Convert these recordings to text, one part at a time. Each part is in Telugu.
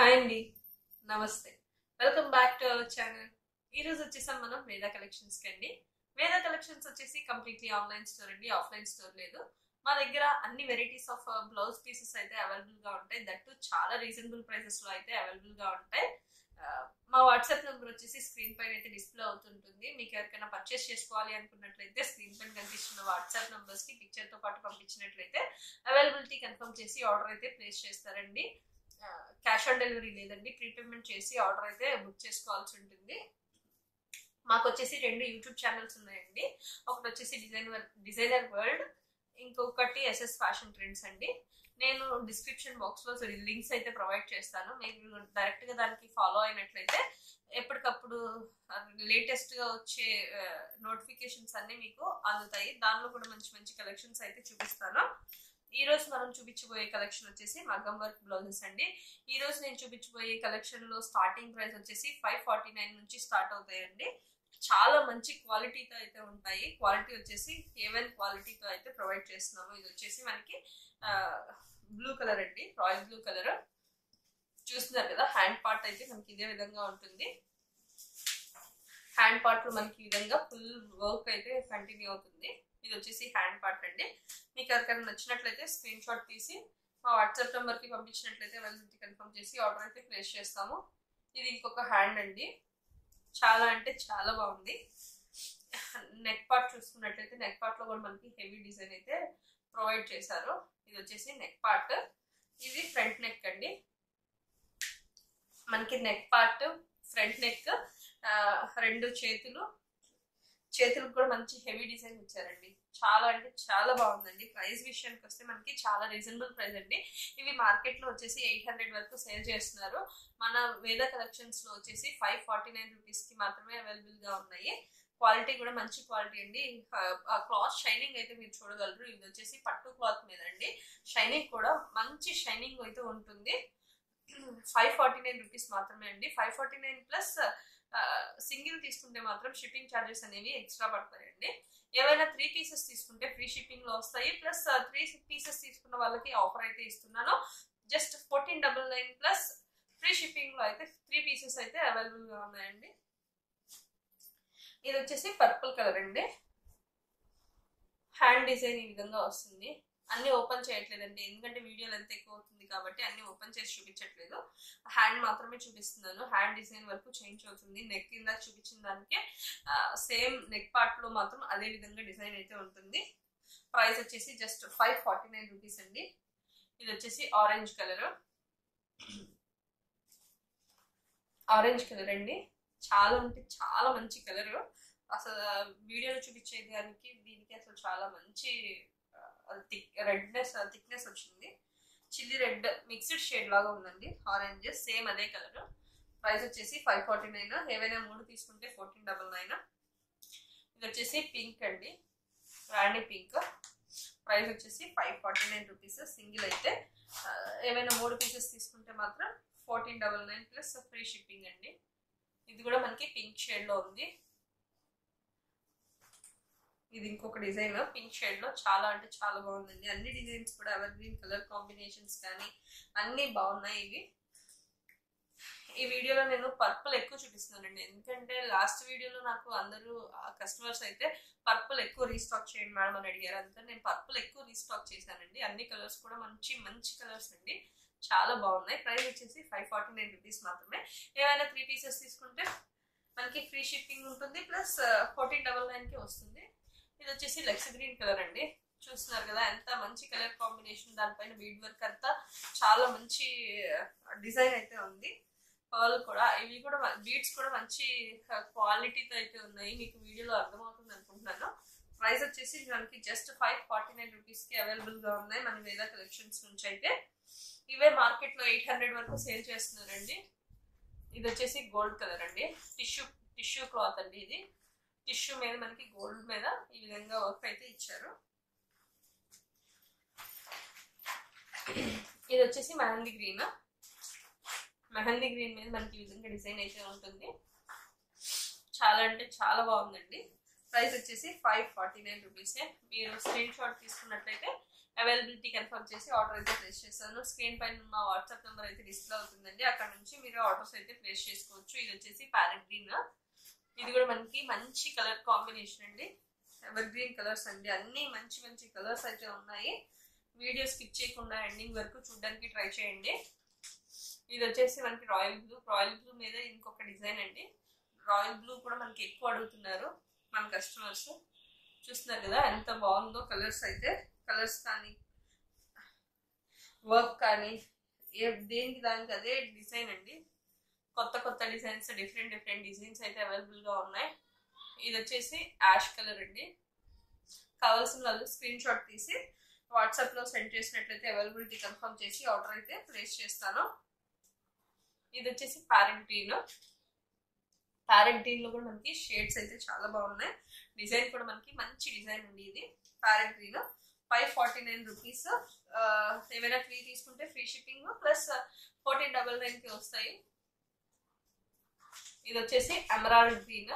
హాయ్ అండి నమస్తే welcome back to our channel ఈ రోజు వచ్చేసాం మనం వేద కలెక్షన్స్ కి అండి వేద కలెక్షన్స్ వచ్చేసి కంప్లీట్లీ ఆన్లైన్ స్టోర్ అండి ఆఫ్లైన్ స్టోర్ లేదు మా దగ్గర అన్ని వెరైటీస్ ఆఫ్ బ్లౌజ్ పీసెస్ అయితే అవైలబుల్ గా ఉంటాయి దట్టు చాలా రీజనబుల్ ప్రైసెస్ లో అయితే అవైలబుల్ గా ఉంటాయి ఆ, మా వాట్సాప్ నెంబర్ వచ్చేసి స్క్రీన్ పైన అయితే డిస్ప్లే అవుతుంటుంది మీకు ఎవరికైనా పర్చేస్ చేసుకోవాలి అనుకున్నట్లయితే స్క్రీన్ పైన కనిపిస్తున్న వాట్సాప్ నెంబర్స్ కి పిక్చర్ తో పాటు పంపించినట్లయితే అవైలబిలిటీ కన్ఫర్మ్ చేసి ఆర్డర్ అయితే ప్లేస్ చేస్తారండి క్యాష్ ఆన్ డెలివరీ లేదండి ప్రీపేమెంట్ చేసి ఆర్డర్ అయితే బుక్ చేసుకోవాల్సి ఉంటుంది మాకు వచ్చేసి రెండు యూట్యూబ్ ఛానల్స్ ఉన్నాయండి ఒకటి వచ్చేసి డిజైన్ డిజైనర్ వరల్డ్ ఇంకొకటి ఎస్ఎస్ ఫ్యాషన్ ట్రెండ్స్ అండి నేను డిస్క్రిప్షన్ బాక్స్ లో లింక్స్ అయితే ప్రొవైడ్ చేస్తాను మీరు డైరెక్ట్ గా దానికి ఫాలో అయినట్లయితే ఎప్పటికప్పుడు లేటెస్ట్ గా వచ్చే నోటిఫికేషన్స్ అన్ని మీకు అందుతాయి దానిలో కూడా మంచి మంచి కలెక్షన్స్ అయితే చూపిస్తాను ఈ రోజు మనం చూపించబోయే కలెక్షన్ వచ్చేసి మగ్గం వర్క్ బ్లౌజెస్ అండి ఈ రోజు నేను చూపించబోయే కలెక్షన్ లో స్టార్టింగ్ ప్రైస్ వచ్చేసి ఫైవ్ ఫార్టీ నైన్ నుంచి స్టార్ట్ అవుతాయండి చాలా మంచి క్వాలిటీతో అయితే ఉంటాయి క్వాలిటీ వచ్చేసి ఏవెన్ క్వాలిటీతో అయితే ప్రొవైడ్ చేస్తున్నాము ఇది వచ్చేసి మనకి బ్లూ కలర్ అండి రాయల్ బ్లూ కలర్ చూస్తున్నారు కదా హ్యాండ్ పార్ట్ అయితే మనకి ఇదే విధంగా ఉంటుంది హ్యాండ్ పార్ట్ లో మనకి ఈ విధంగా ఫుల్ వర్క్ అయితే కంటిన్యూ అవుతుంది ఇది వచ్చేసి హ్యాండ్ పార్ట్ అండి మీకు ఎవరికైనా నచ్చినట్లయితే స్క్రీన్ షాట్ తీసి మా వాట్సాప్ నెంబర్ కి పంపించినట్లయితే అవైలబిలిటీ కన్ఫర్మ్ చేసి ఆర్డర్ అయితే ప్లేస్ చేస్తాము ఇది ఇంకొక హ్యాండ్ అండి చాలా అంటే చాలా బాగుంది నెక్ పార్ట్ చూసుకున్నట్లయితే నెక్ పార్ట్ లో కూడా మనకి హెవీ డిజైన్ అయితే ప్రొవైడ్ చేశారు ఇది వచ్చేసి నెక్ పార్ట్ ఇది ఫ్రంట్ నెక్ అండి మనకి నెక్ పార్ట్ ఫ్రంట్ నెక్ రెండు చేతులు చేతులకు కూడా మంచి హెవీ డిజైన్ ఇచ్చారండి చాలా అంటే చాలా బాగుందండి ప్రైస్ విషయానికి వస్తే మనకి చాలా రీజనబుల్ ప్రైస్ అండి ఇవి మార్కెట్ లో వచ్చేసి ఎయిట్ హండ్రెడ్ వరకు సేల్ చేస్తున్నారు మన వేద కలెక్షన్స్ లో వచ్చేసి ఫైవ్ ఫార్టీ నైన్ రూపీస్ కి మాత్రమే అవైలబుల్ గా ఉన్నాయి క్వాలిటీ కూడా మంచి క్వాలిటీ అండి ఆ క్లాత్ షైనింగ్ అయితే మీరు చూడగలరు ఇది వచ్చేసి పట్టు క్లాత్ మీద అండి షైనింగ్ కూడా మంచి షైనింగ్ అయితే ఉంటుంది ఫైవ్ ఫార్టీ నైన్ రూపీస్ మాత్రమే అండి five forty nine plus single తీసుకుంటే మాత్రం షిప్పింగ్ ఛార్జెస్ అనేవి ఎక్స్ట్రా పడతాయండి ఏవైనా త్రీ పీసెస్ తీసుకుంటే ఫ్రీ షిప్పింగ్ లో వస్తాయి ప్లస్ త్రీ పీసెస్ తీసుకున్న వాళ్ళకి ఆఫర్ అయితే ఇస్తున్నాను just fourteen double nine plus free shipping లో అయితే త్రీ పీసెస్ అయితే అవైలబుల్ గా ఉన్నాయండి ఇది వచ్చేసి పర్పుల్ కలర్ అండి హ్యాండ్ డిజైన్ ఈ విధంగా వస్తుంది అన్ని ఓపెన్ చేయట్లేదండి ఎందుకంటే వీడియోలు ఎంత ఎక్కువ అవుతుంది కాబట్టి అన్ని ఓపెన్ చేసి చూపించట్లేదు హ్యాండ్ మాత్రమే చూపిస్తున్నాను హ్యాండ్ డిజైన్ వరకు చేంజ్ అవుతుంది నెక్ కింద చూపించిన దానికి సేమ్ నెక్ పార్ట్ లో మాత్రం అదే విధంగా డిజైన్ అయితే ఉంటుంది ప్రైస్ వచ్చేసి just five forty nine rupees అండి ఇది వచ్చేసి ఆరెంజ్ కలర్ ఆరెంజ్ కలర్ అండి చాలా అంటే చాలా మంచి కలర్ అసలు వీడియోలో చూపించే దానికి దీనికి అసలు చాలా మంచి థిక్ రెడ్నెస్ థిక్నెస్ వచ్చింది చిల్లీ రెడ్ మిక్స్డ్ షేడ్ లాగా ఉందండి ఆరెంజ్ సేమ్ అదే కలర్ ప్రైస్ వచ్చేసి ఫైవ్ ఫార్టీ నైన్ ఏవైనా మూడు తీసుకుంటే ఫోర్టీన్ డబల్ నైన్ ఇది వచ్చేసి పింక్ అండి రాణి పింక్ ప్రైస్ వచ్చేసి five forty nine rupees single అయితే ఏమైనా మూడు పీసెస్ తీసుకుంటే మాత్రం fourteen double nine plus free shipping అండి ఇది కూడా మనకి పింక్ షేడ్ లో ఉంది ఇది ఇంకొక డిజైన్ పింక్ షేడ్ లో చాలా అంటే చాలా బాగుందండి అన్ని డిజైన్స్ కూడా ఎవర్ గ్రీన్ కలర్ కాంబినేషన్స్ కానీ అన్ని బాగున్నాయి ఇవి ఈ వీడియోలో నేను పర్పుల్ ఎక్కువ చూపిస్తున్నానండి ఎందుకంటే లాస్ట్ వీడియోలో నాకు అందరూ కస్టమర్స్ అయితే పర్పుల్ ఎక్కువ రీస్టాక్ చేయండి మేడం అని అడిగారు అందుకని నేను పర్పుల్ ఎక్కువ రీస్టాక్ చేశానండి అన్ని కలర్స్ కూడా మంచి మంచి కలర్స్ అండి చాలా బాగున్నాయి ప్రైస్ వచ్చేసి ఫైవ్ ఫార్టీ నైన్ రూపీస్ మాత్రమే ఏమైనా త్రీ పీసెస్ తీసుకుంటే మనకి ఫ్రీ షిప్పింగ్ ఉంటుంది ప్లస్ ఫోర్టీన్ డబల్ నైన్కి వస్తుంది ఇది వచ్చేసి లెక్స్ గ్రీన్ కలర్ అండి చూస్తున్నారు కదా ఎంత మంచి కలర్ కాంబినేషన్ దానిపైన బీడ్ వర్క్ అంతా చాలా మంచి డిజైన్ అయితే ఉంది పర్ల్ కూడా ఇవి కూడా బీడ్స్ కూడా మంచి క్వాలిటీతో అయితే ఉన్నాయి మీకు వీడియోలో అర్థమవుతుంది అనుకుంటున్నాను ప్రైస్ వచ్చేసి మనకి జస్ట్ ఫైవ్ ఫార్టీ నైన్ రూపీస్కి అవైలబుల్గా ఉన్నాయి మన వేద కలెక్షన్స్ నుంచి అయితే ఇవే మార్కెట్లో ఎయిట్ హండ్రెడ్ వరకు సేల్ చేస్తున్నారండి ఇది వచ్చేసి గోల్డ్ కలర్ అండి టిష్యూ టిష్యూ క్లాత్ అండి ఇది టిష్యూ మీద మనకి గోల్డ్ మీద ఈ విధంగా వర్క్ అయితే ఇచ్చారు ఇది వచ్చేసి మెహందీ గ్రీన్ మెహందీ గ్రీన్ మీద మనకి ఈ విధంగా డిజైన్ అయితే ఉంటుంది చాలా అంటే చాలా బాగుందండి ప్రైస్ వచ్చేసి ఫైవ్ ఫార్టీ నైన్ రూపీసే మీరు స్క్రీన్ షాట్ తీసుకున్నట్లయితే అవైలబిలిటీ కన్ఫర్మ్ చేసి ఆర్డర్ అయితే ప్లేస్ చేస్తాను స్క్రీన్ పైన మా వాట్సాప్ నెంబర్ అయితే డిస్ప్లే అవుతుందండి అక్కడ నుంచి మీరు ఆర్డర్స్ అయితే ప్లేస్ చేసుకోవచ్చు ఇది వచ్చేసి ప్యారెట్ గ్రీన్ ఇది కూడా మనకి మంచి కలర్ కాంబినేషన్ అండి ఎవర్ గ్రీన్ కలర్స్ అండి అన్ని మంచి మంచి కలర్స్ అయితే ఉన్నాయి వీడియో స్కిప్ చేయకుండా ఎండింగ్ వరకు చూడడానికి ట్రై చేయండి ఇది వచ్చేసి మనకి రాయల్ బ్లూ రాయల్ బ్లూ మీద ఇంకొక డిజైన్ అండి రాయల్ బ్లూ కూడా మనకి ఎక్కువ అడుగుతున్నారు మన కస్టమర్స్ చూస్తున్నారు కదా ఎంత బాగుందో కలర్స్ అయితే కలర్స్ కానీ వర్క్ కానీ ఏ దేనికి దానికి అదే డిజైన్ అండి కొత్త కొత్త డిజైన్స్ డిఫరెంట్ డిఫరెంట్ డిజైన్స్ అయితే అవైలబుల్గా ఉన్నాయి ఇది వచ్చేసి యాష్ కలర్ అండి కావాల్సిన వాళ్ళు స్క్రీన్ షాట్ తీసి వాట్సాప్లో సెండ్ చేసినట్లయితే అవైలబిలిటీ కన్ఫర్మ్ చేసి ఆర్డర్ అయితే ప్లేస్ చేస్తాను ఇది వచ్చేసి ప్యారెంట్ గ్రీన్ ప్యారెంట్ గ్రీన్ లో కూడా మనకి షేడ్స్ అయితే చాలా బాగున్నాయి డిజైన్ కూడా మనకి మంచి డిజైన్ అండి ఇది parrot green five forty nine rupees ఏమైనా ఫ్రీ తీసుకుంటే free shipping plus fourteen double nine కి వస్తాయి ఇది వచ్చేసి ఎమరాల్డ్ గ్రీన్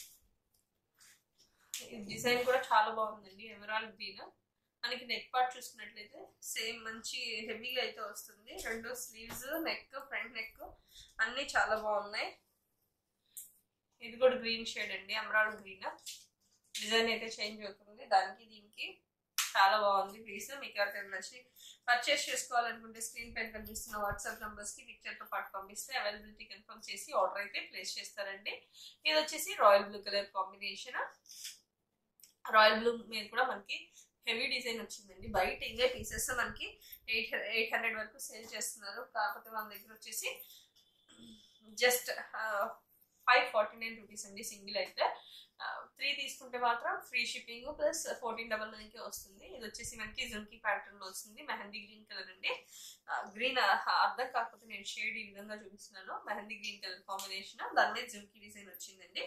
డిజైన్ కూడా చాలా బాగుందండి ఎమరాల్డ్ గ్రీన్ మనకి నెక్ పార్ట్ చూసుకున్నట్లయితే సేమ్ మంచి హెవీగా అయితే వస్తుంది రెండు స్లీవ్స్ నెక్ ఫ్రంట్ నెక్ అన్ని చాలా బాగున్నాయి ఇది కూడా గ్రీన్ షేడ్ అండి ఎమరాల్డ్ గ్రీన్ డిజైన్ అయితే చేంజ్ అవుతుంది దానికి దీనికి చాలా బాగుంది పీస్ మీకు ఎవరికైనా నచ్చి పర్చేస్ చేసుకోవాలనుకుంటే స్క్రీన్ పైన కనిపిస్తున్న వాట్సాప్ నంబర్స్ కి పిక్చర్ తో పాటు పంపిస్తే అవైలబిలిటీ కన్ఫర్మ్ చేసి ఆర్డర్ అయితే ప్లేస్ చేస్తారండి ఇది వచ్చేసి royal blue colour combination royal blue మీద కూడా మనకి హెవీ డిజైన్ వచ్చిందండి బయట ఇంకే పీసెస్ మనకి ఎయిట్ ఎయిట్ హండ్రెడ్ వరకు సేల్ చేస్తున్నారు కాకపోతే మన దగ్గర వచ్చేసి just five forty nine rupees అండి సింగిల్ అయితే త్రీ తీసుకుంటే మాత్రం free shipping plus fourteen double నైన్కి వస్తుంది ఇది వచ్చేసి మనకి జుంకీ ప్యాటర్న్ లో వస్తుంది మెహందీ గ్రీన్ కలర్ అండి గ్రీన్ అర్థం కాకపోతే నేను షేడ్ ఈ విధంగా చూపిస్తున్నాను మెహందీ గ్రీన్ కలర్ కాంబినేషన్ దాని మీద జుంకీ డిజైన్ వచ్చిందండి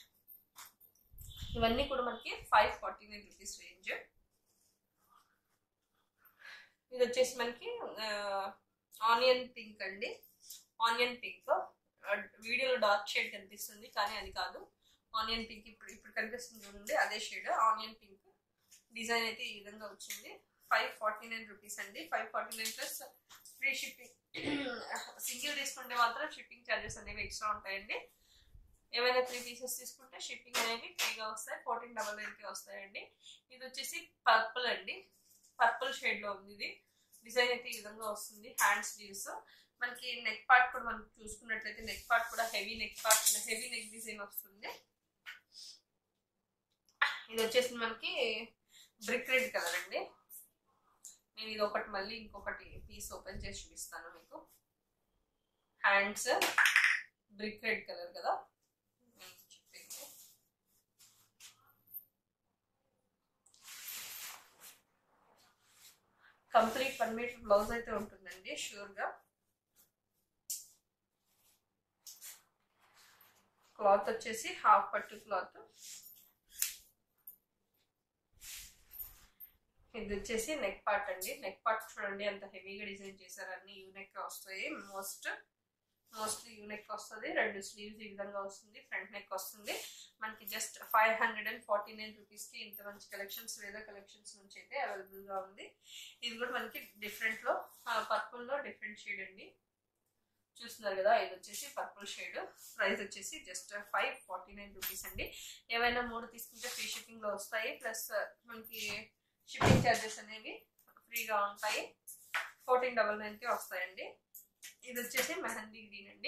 ఇవన్నీ కూడా మనకి five forty nine rupees range ఇది వచ్చేసి మనకి ఆనియన్ పింక్ అండి ఆనియన్ పింక్ వీడియోలో డార్క్ షేడ్ కనిపిస్తుంది కానీ అది కాదు ఆనియన్ పింక్ ఇప్పుడు ఇప్పుడు కనిపిస్తుంది చూడండి అదే షేడ్ ఆనియన్ పింక్ డిజైన్ అయితే ఈ విధంగా వచ్చింది ఫైవ్ ఫార్టీ నైన్ రూపీస్ అండి five forty nine plus free shipping single తీసుకుంటే మాత్రం షిప్పింగ్ ఛార్జెస్ అనేవి ఎక్స్ట్రా ఉంటాయండి ఏమైనా త్రీ పీసెస్ తీసుకుంటే షిప్పింగ్ అనేవి ఫ్రీగా వస్తాయి ఫోర్టీన్ డబల్ నైన్కి వస్తాయండి ఇది వచ్చేసి పర్పుల్ అండి పర్పుల్ షేడ్లో ఉంది ఇది డిజైన్ అయితే ఈ విధంగా వస్తుంది హ్యాండ్ స్లీవ్స్ మనకి నెక్ పార్ట్ కూడా మనం చూసుకున్నట్లయితే నెక్ పార్ట్ కూడా heavy neck part heavy neck design వస్తుంది ఇది వచ్చేసి మనకి బ్రిక్ రెడ్ కలర్ అండి నేను ఇది ఒకటి మళ్ళీ ఇంకొకటి పీస్ ఓపెన్ చేసి చూపిస్తాను మీకు హ్యాండ్స్ బ్రిక్ రెడ్ కలర్ కదా చెప్పింది కంప్లీట్ వన్ మీటర్ బ్లౌజ్ అయితే ఉంటుందండి షూర్గా క్లాత్ వచ్చేసి హాఫ్ పట్టు క్లాత్ ఇది వచ్చేసి నెక్ పార్ట్ అండి నెక్ పార్ట్ చూడండి ఎంత హెవీగా డిజైన్ చేశారు అన్ని యూనెక్ వస్తాయి మోస్ట్ మోస్ట్లీ యూనెక్ వస్తుంది రెండు స్లీవ్స్ ఈ విధంగా వస్తుంది ఫ్రంట్ నెక్ వస్తుంది మనకి just five hundred and forty nine రూపీస్కి ఇంత మంచి కలెక్షన్స్ వేరే కలెక్షన్స్ నుంచి అయితే అవైలబుల్గా ఉంది ఇది కూడా మనకి డిఫరెంట్లో పర్పుల్లో డిఫరెంట్ షేడ్ అండి చూస్తున్నారు కదా ఇది వచ్చేసి పర్పుల్ షేడ్ ప్రైస్ వచ్చేసి just five forty nine rupees అండి ఏవైనా మూడు తీసుకుంటే ఫ్రీ షిప్పింగ్లో వస్తాయి ప్లస్ మనకి షిప్పింగ్ ఛార్జెస్ అనేవి ఫ్రీగా ఉంటాయి ఫోర్టీన్ డబల్ నైన్కి వస్తాయండి ఇది వచ్చేసి మెహందీ గ్రీన్ అండి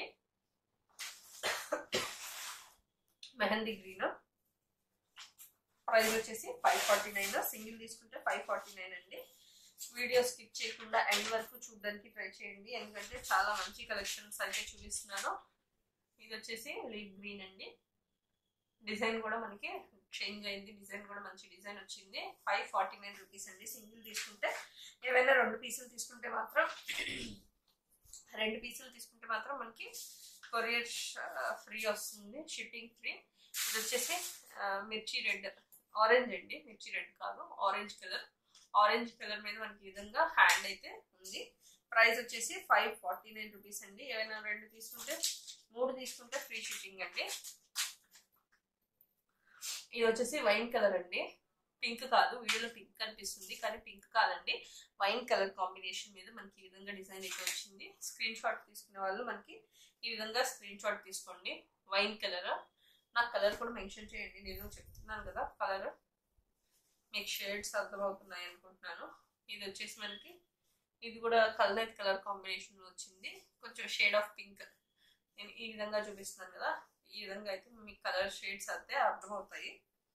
మెహందీ గ్రీన్ ప్రైస్ వచ్చేసి ఫైవ్ ఫార్టీ నైన్ సింగిల్ తీసుకుంటే ఫైవ్ ఫార్టీ నైన్ అండి వీడియో స్కిప్ చేయకుండా ఎండ్ వరకు చూడడానికి ట్రై చేయండి ఎందుకంటే చాలా మంచి కలెక్షన్స్ అయితే చూపిస్తున్నాను ఇది వచ్చేసి లీవ్ గ్రీన్ అండి డిజైన్ కూడా మనకి చేంజ్ అయింది డిజైన్ కూడా మంచి డిజైన్ వచ్చింది ఫైవ్ ఫార్టీ నైన్ రూపీస్ అండి సింగిల్ తీసుకుంటే ఏవైనా రెండు పీసులు తీసుకుంటే మాత్రం రెండు పీసులు తీసుకుంటే మాత్రం మనకి కొరియర్ ఫ్రీ వస్తుంది షిప్పింగ్ ఫ్రీ ఇది వచ్చేసి మిర్చి రెడ్ ఆరెంజ్ అండి మిర్చి రెడ్ కాదు ఆరెంజ్ కలర్ ఆరెంజ్ కలర్ మీద మనకి ఈ విధంగా హ్యాండ్ అయితే ఉంది ప్రైస్ వచ్చేసి ఫైవ్ ఫార్టీ నైన్ రూపీస్ అండి ఏమైనా రెండు తీసుకుంటే మూడు తీసుకుంటే ఫ్రీ షిప్పింగ్ అండి ఇది వచ్చేసి వైన్ కలర్ అండి పింక్ కాదు వీడియోలో పింక్ కనిపిస్తుంది కానీ పింక్ కాదండి వైన్ కలర్ కాంబినేషన్ మీద మనకి ఈ విధంగా డిజైన్ అయితే వచ్చింది స్క్రీన్ షాట్ తీసుకునే వాళ్ళు మనకి ఈ విధంగా స్క్రీన్ షాట్ తీసుకోండి వైన్ కలర్ నాకు కలర్ కూడా మెన్షన్ చేయండి నేను చెప్తున్నాను కదా కలర్ మీకు షేడ్స్ అర్థమవుతున్నాయి అనుకుంటున్నాను ఇది వచ్చేసి మనకి ఇది కూడా కలర్ కలర్ కాంబినేషన్ వచ్చింది కొంచెం షేడ్ ఆఫ్ పింక్ నేను ఈ విధంగా చూపిస్తున్నాను కదా ఈ విధంగా అయితే మీకు కలర్ షేడ్స్ అయితే అర్థమవుతాయి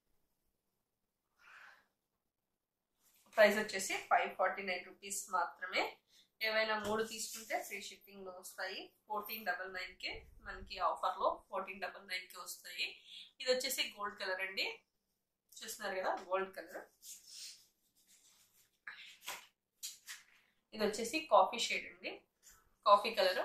ప్రైస్ వచ్చేసి ఫైవ్ ఫార్టీ నైన్ రూపీస్ మాత్రమే ఏవైనా మూడు తీసుకుంటే ఫ్రీ షిప్పింగ్ లో వస్తాయి ఫోర్టీన్ డబల్ నైన్ కి మనకి ఆఫర్ లో ఫోర్టీన్ డబల్ నైన్ కి వస్తాయి ఇది వచ్చేసి గోల్డ్ కలర్ అండి చూస్తున్నారు కదా గోల్డ్ కలర్ ఇది వచ్చేసి కాఫీ షేడ్ అండి coffee colour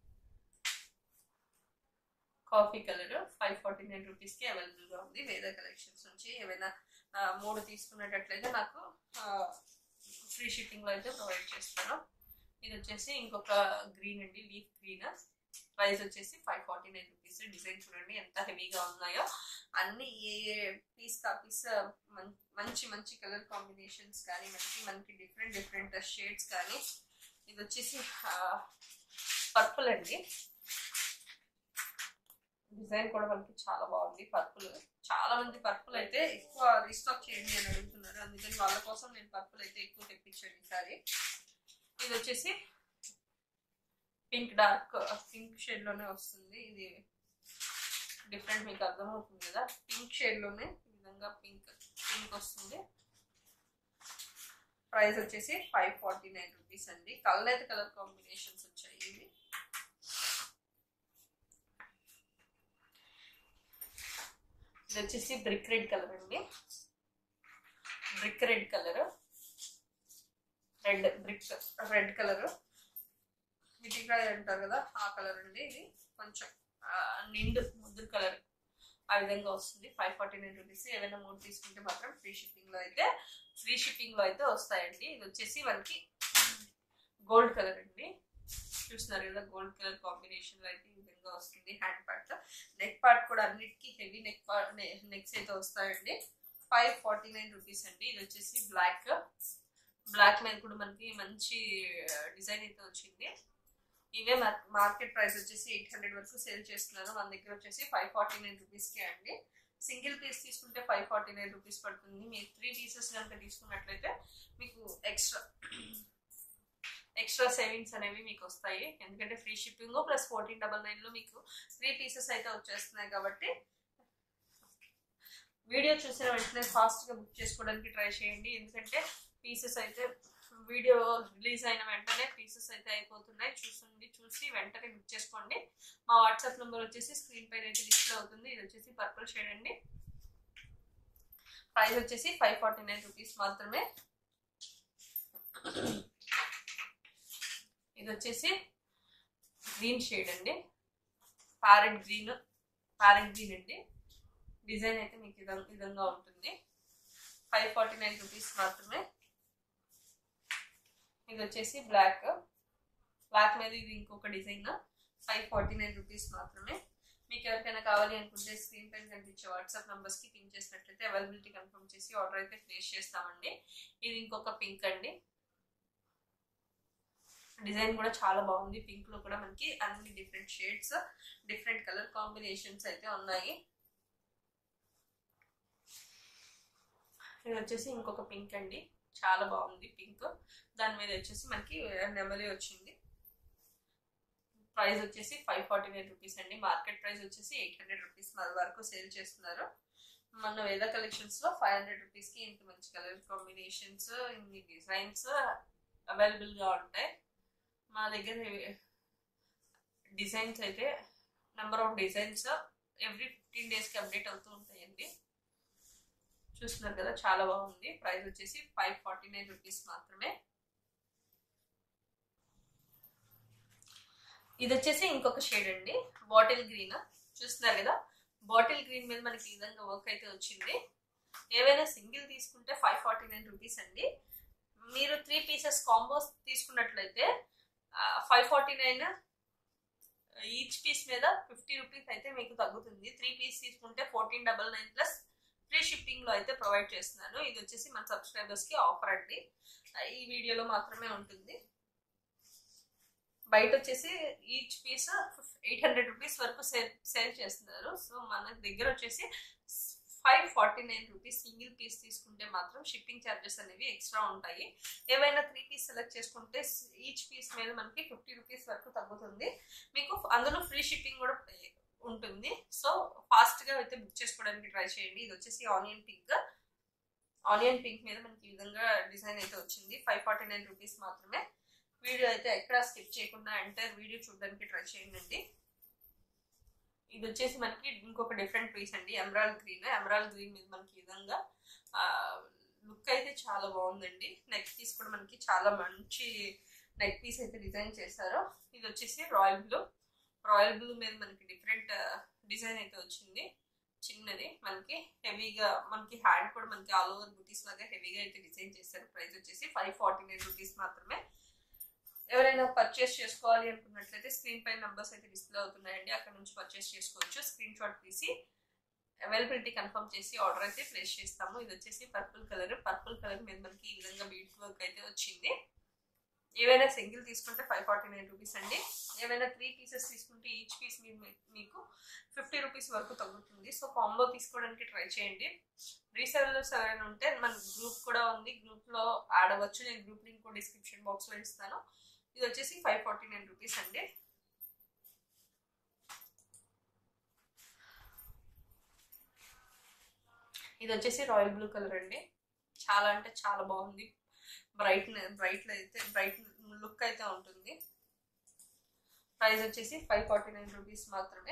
coffee colour five forty nine రూపీస్కి అవైలబుల్గా ఉంది వేద కలెక్షన్స్ నుంచి ఏమైనా మూడు తీసుకునేటట్లయితే నాకు ఫ్రీ షిప్పింగ్లో అయితే ప్రొవైడ్ చేస్తాను ఇది వచ్చేసి ఇంకొక గ్రీన్ అండి లీఫ్ గ్రీన్ ప్రైస్ వచ్చేసి five forty nine rupees design చూడండి ఎంత హెవీగా ఉన్నాయో అన్ని ఏ పీస్ కా పీస్ మంచి మంచి కలర్ కాంబినేషన్స్ కానీ మనకి మనకి డిఫరెంట్ డిఫరెంట్ షేడ్స్ కానీ ఇది వచ్చేసి పర్పుల్ అండి డిజైన్ కూడా మనకి చాలా బాగుంది పర్పుల్ చాలా మంది పర్పుల్ అయితే ఎక్కువ రీస్టాక్ చేయండి అని అడుగుతున్నారు అందుకని వాళ్ళ కోసం నేను పర్పుల్ అయితే ఎక్కువ తెప్పించాను ఈసారి ఇది వచ్చేసి పింక్ డార్క్ పింక్ షేడ్ లోనే వస్తుంది ఇది డిఫరెంట్ మీకు అర్థమవుతుంది కదా పింక్ షేడ్ లోనే ఈ విధంగా పింక్ పింక్ వస్తుంది ప్రైస్ వచ్చేసి ఫైవ్ ఫార్టీ నైన్ రూపీస్ అండి కలర్ కలర్ కాంబినేషన్స్ వచ్చాయి ఇవి ఇది వచ్చేసి బ్రిక్ రెడ్ కలర్ అండి brick red colour red brick red colour ఇటుకాయ అంటారు కదా ఆ కలర్ అండి ఇది కొంచెం నిండు ముద్దు కలర్ ఆ విధంగా వస్తుంది ఫైవ్ ఫార్టీ నైన్ రూపీస్ ఏదైనా మూడు తీసుకుంటే మాత్రం ఫ్రీ షిప్పింగ్ లో అయితే ఫ్రీ షిప్పింగ్ లో అయితే వస్తాయండి ఇది వచ్చేసి మనకి గోల్డ్ కలర్ అండి చూస్తున్నారు కదా గోల్డ్ కలర్ కాంబినేషన్ లో అయితే ఈ విధంగా వస్తుంది హ్యాండ్ పార్ట్ నెక్ పార్ట్ కూడా అన్నిటికీ హెవీ నెక్ పార్ట్ నెక్స్ అయితే వస్తాయండి ఫైవ్ ఫార్టీ నైన్ రూపీస్ అండి ఇది వచ్చేసి బ్లాక్ బ్లాక్ మీద కూడా మనకి మంచి డిజైన్ అయితే వచ్చింది ఇవే మార్కెట్ ప్రైస్ వచ్చేసి ఎయిట్ హండ్రెడ్ వరకు సేల్ చేస్తున్నారు మన దగ్గర వచ్చేసి ఫైవ్ ఫార్టీ నైన్ రూపీస్కే అండి సింగిల్ పీస్ తీసుకుంటే ఫైవ్ ఫార్టీ నైన్ రూపీస్ పడుతుంది మీరు త్రీ పీసెస్ కనుక తీసుకున్నట్లయితే మీకు ఎక్స్ట్రా ఎక్స్ట్రా సేవింగ్స్ అనేవి మీకు వస్తాయి ఎందుకంటే free shipping plus fourteen double నైన్లో మీకు త్రీ పీసెస్ అయితే వచ్చేస్తున్నాయి కాబట్టి వీడియో చూసిన వెంటనే ఫాస్ట్గా బుక్ చేసుకోవడానికి ట్రై చేయండి ఎందుకంటే పీసెస్ అయితే వీడియో రిలీజ్ అయిన వెంటనే పీసెస్ అయితే అయిపోతున్నాయి చూసండి చూసి వెంటనే బుక్ చేసుకోండి మా వాట్సాప్ నెంబర్ వచ్చేసి స్క్రీన్ పైన అయితే డిస్ప్లే అవుతుంది ఇది వచ్చేసి పర్పుల్ షేడ్ అండి ప్రైస్ వచ్చేసి ఫైవ్ ఫార్టీ నైన్ రూపీస్ మాత్రమే ఇది వచ్చేసి గ్రీన్ షేడ్ అండి ప్యారెట్ గ్రీన్ ప్యారెట్ గ్రీన్ అండి డిజైన్ అయితే మీకు ఈ విధంగా ఉంటుంది ఫైవ్ ఫార్టీ నైన్ రూపీస్ మాత్రమే ఇది వచ్చేసి బ్లాక్ బ్లాక్ మీద ఇది ఇంకొక design five forty nine rupees మాత్రమే మీకు ఎవరికైనా కావాలి అనుకుంటే స్క్రీన్ పైన కనిపించే వాట్సాప్ నంబర్స్కి పింక్ చేసినట్లయితే అవైలబిలిటీ కన్ఫర్మ్ చేసి ఆర్డర్ అయితే ప్లేస్ చేస్తామండి ఇది ఇంకొక పింక్ అండి డిజైన్ కూడా చాలా బాగుంది పింక్ లో కూడా మనకి అన్ని different shades different colour combinations అయితే ఉన్నాయి ఇది వచ్చేసి ఇంకొక పింక్ అండి చాలా బాగుంది పింక్ దాని మీద వచ్చేసి మనకి నెమలి వచ్చింది ప్రైస్ వచ్చేసి ఫైవ్ ఫార్టీ నైన్ రూపీస్ అండి మార్కెట్ ప్రైస్ వచ్చేసి ఎయిట్ హండ్రెడ్ రూపీస్ మన వరకు సేల్ చేస్తున్నారు మన వేద కలెక్షన్స్ లో ఫైవ్ హండ్రెడ్ రూపీస్ కి ఇంత మంచి కలర్ కాంబినేషన్స్ ఇన్ని డిజైన్స్ అవైలబుల్ గా ఉంటాయి మా దగ్గర డిజైన్స్ అయితే number of designs every fifteen డేస్కి అప్డేట్ అవుతూ ఉంటాయండి చూస్తున్నారు కదా చాలా బాగుంది ప్రైస్ వచ్చేసి ఫైవ్ ఫార్టీ నైన్ రూపీస్ మాత్రమే ఇది వచ్చేసి ఇంకొక షేడ్ అండి బాటిల్ గ్రీన్ చూస్తున్నారు కదా బాటిల్ గ్రీన్ మీద మనకి ఈ విధంగా వర్క్ అయితే వచ్చింది ఏవైనా సింగిల్ తీసుకుంటే ఫైవ్ ఫార్టీ నైన్ రూపీస్ అండి మీరు త్రీ పీసెస్ కాంబోస్ తీసుకున్నట్లయితే five forty nine each piece మీద ఫిఫ్టీ రూపీస్ అయితే మీకు తగ్గుతుంది త్రీ పీస్ తీసుకుంటే fourteen double nine plus free shipping లో అయితే ప్రొవైడ్ చేస్తున్నాను ఇది వచ్చేసి మన సబ్స్క్రైబర్స్ కి ఆఫర్ అండి ఈ వీడియోలో మాత్రమే ఉంటుంది బయట వచ్చేసి each piece eight hundred rupees వరకు సేల్ సేల్ చేస్తున్నారు సో మన దగ్గర వచ్చేసి five forty nine rupees single piece తీసుకుంటే మాత్రం షిప్పింగ్ ఛార్జెస్ అనేవి ఎక్స్ట్రా ఉంటాయి ఏవైనా త్రీ పీస్ సెలెక్ట్ చేసుకుంటే ఈచ్ పీస్ మీద మనకి ఫిఫ్టీ రూపీస్ వరకు తగ్గుతుంది మీకు అందులో ఫ్రీ షిప్పింగ్ కూడా ఉంటుంది సో ఫాస్ట్ గా అయితే బుక్ చేసుకోవడానికి ట్రై చేయండి ఇది వచ్చేసి ఆనియన్ పింక్ ఆనియన్ పింక్ మీద మనకి ఈ విధంగా డిజైన్ అయితే వచ్చింది ఫైవ్ ఫార్టీ నైన్ రూపీస్ మాత్రమే వీడియో అయితే ఎక్కడ స్కిప్ చేయకుండా ఎంటైర్ వీడియో చూడడానికి ట్రై చేయండి ఇది వచ్చేసి మనకి ఇంకొక డిఫరెంట్ పీస్ అండి ఎమరాల్ గ్రీన్ ఎమరాల్ గ్రీన్ మీద మనకి ఈ విధంగా లుక్ అయితే చాలా బాగుందండి నెక్ పీస్ కూడా మనకి చాలా మంచి నెక్ పీస్ అయితే డిజైన్ చేశారు ఇది వచ్చేసి రాయల్ బ్లూ రాయల్ బ్లూ మీద మనకి డిఫరెంట్ డిజైన్ అయితే వచ్చింది చిన్నది మనకి హెవీగా మనకి హ్యాండ్ కూడా మనకి ఆల్ ఓవర్ బుటీస్ లాగా హెవీగా అయితే డిజైన్ చేశారు ప్రైస్ వచ్చేసి ఫైవ్ ఫార్టీ నైన్ రూపీస్ మాత్రమే ఎవరైనా పర్చేస్ చేసుకోవాలి అనుకున్నట్లయితే స్క్రీన్ పై నంబర్స్ అయితే డిస్ప్లే అవుతున్నాయండి అక్కడ నుంచి పర్చేస్ చేసుకోవచ్చు స్క్రీన్ షాట్ తీసి అవైలబిలిటీ కన్ఫర్మ్ చేసి ఆర్డర్ అయితే ప్లేస్ చేస్తాము ఇది వచ్చేసి పర్పుల్ కలర్ పర్పుల్ కలర్ మీద మనకి ఈ విధంగా బీట్ వర్క్ అయితే వచ్చింది ఏవైనా సింగిల్ తీసుకుంటే ఫైవ్ ఫార్టీ నైన్ రూపీస్ అండి ఏవైనా త్రీ పీసెస్ తీసుకుంటే ఈచ్ పీస్ మీకు ఫిఫ్టీ రూపీస్ వరకు తగ్గుతుంది సో కాంబో తీసుకోవడానికి ట్రై చేయండి రీసెల్లర్స్ ఎవరైనా ఉంటే మన గ్రూప్ కూడా ఉంది గ్రూప్లో యాడ్ అవ్వచ్చు నేను గ్రూప్ లింక్ కూడా డిస్క్రిప్షన్ బాక్స్లో ఇస్తాను ఇది వచ్చేసి ఫైవ్ ఫార్టీ నైన్ రూపీస్ అండి ఇది వచ్చేసి రాయల్ బ్లూ కలర్ అండి చాలా అంటే చాలా బాగుంది బ్రైట్ బ్రైట్ అయితే బ్రైట్ లుక్ అయితే ఉంటుంది ప్రైస్ వచ్చేసి ఫైవ్ ఫార్టీ నైన్ రూపీస్ మాత్రమే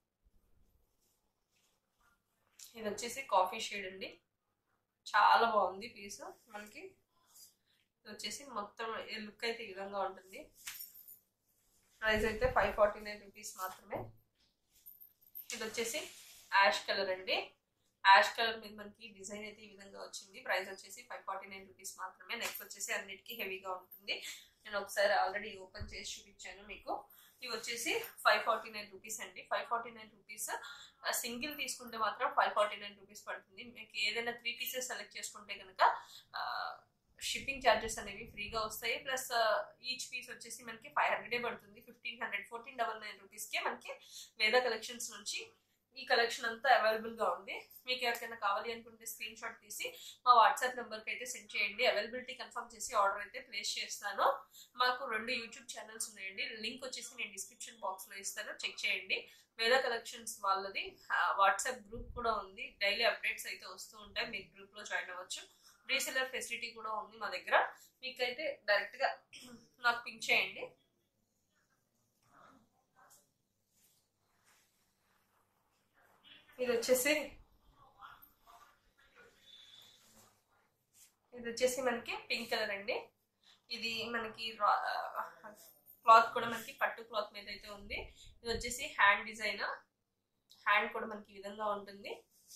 ఇది వచ్చేసి కాఫీ షేడ్ అండి చాలా బాగుంది పీస్ మనకి ఇది వచ్చేసి మొత్తం లుక్ అయితే ఈ విధంగా ఉంటుంది ప్రైస్ అయితే ఫైవ్ ఫార్టీ నైన్ రూపీస్ మాత్రమే ఇది వచ్చేసి యాష్ కలర్ అండి యాష్ కలర్ మీద మనకి డిజైన్ అయితే ఈ విధంగా వచ్చింది ప్రైస్ వచ్చేసి ఫైవ్ ఫార్టీ నైన్ రూపీస్ మాత్రమే నెక్ వచ్చేసి అన్నిటికీ హెవీగా ఉంటుంది నేను ఒకసారి ఆల్రెడీ ఓపెన్ చేసి చూపించాను మీకు ఇవి వచ్చేసి ఫైవ్ ఫార్టీ నైన్ రూపీస్ అండి five forty nine rupees single తీసుకుంటే మాత్రం ఫైవ్ ఫార్టీ నైన్ రూపీస్ పడుతుంది మీకు ఏదైనా త్రీ పీసెస్ సెలెక్ట్ చేసుకుంటే కనుక షిప్పింగ్ ఛార్జెస్ అనేవి ఫ్రీగా వస్తాయి ప్లస్ ఈచ్ పీస్ వచ్చేసి మనకి ఫైవ్ హండ్రెడే పడుతుంది fifteen hundred fourteen double nine రూపీస్కే మనకి వేద కలెక్షన్స్ నుంచి ఈ కలెక్షన్ అంతా అవైలబుల్గా ఉంది మీకు ఎవరికైనా కావాలి అనుకుంటే స్క్రీన్ షాట్ తీసి మా వాట్సాప్ నెంబర్కి అయితే సెండ్ చేయండి అవైలబిలిటీ కన్ఫర్మ్ చేసి ఆర్డర్ అయితే ప్లేస్ చేస్తాను మాకు రెండు యూట్యూబ్ ఛానల్స్ ఉన్నాయండి లింక్ వచ్చేసి నేను డిస్క్రిప్షన్ బాక్స్లో ఇస్తాను చెక్ చేయండి వేద కలెక్షన్స్ వాళ్ళది వాట్సాప్ గ్రూప్ కూడా ఉంది డైలీ అప్డేట్స్ అయితే వస్తూ ఉంటాయి మీరు గ్రూప్లో జాయిన్ అవ్వచ్చు రీసెలర్ ఫెసిలిటీ కూడా ఉంది మా దగ్గర మీకైతే డైరెక్ట్గా నాకు పింక్ చేయండి ఇది వచ్చేసి ఇది వచ్చేసి మనకి పింక్ కలర్ అండి ఇది మనకి క్లాత్ కూడా మనకి పట్టు క్లాత్ మీద అయితే ఉంది ఇది వచ్చేసి హ్యాండ్ డిజైన్ హ్యాండ్ కూడా మనకి ఈ విధంగా ఉంటుంది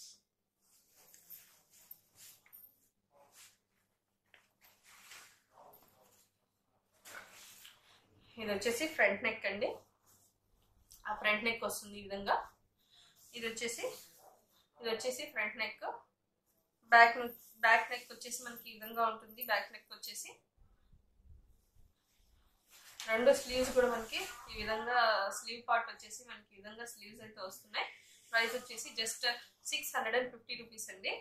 ఇది వచ్చేసి ఫ్రంట్ నెక్ అండి ఆ ఫ్రంట్ నెక్ వస్తుంది ఈ విధంగా ఇది వచ్చేసి ఇది వచ్చేసి front neck back back neck వచ్చేసి మనకి ఈ విధంగా ఉంటుంది బ్యాక్ నెక్ వచ్చేసి రెండు స్లీవ్స్ కూడా మనకి ఈ విధంగా స్లీవ్ పార్ట్ వచ్చేసి మనకి ఈ విధంగా స్లీవ్స్ అయితే వస్తున్నాయి ప్రైస్ వచ్చేసి just six hundred and fifty rupees అండి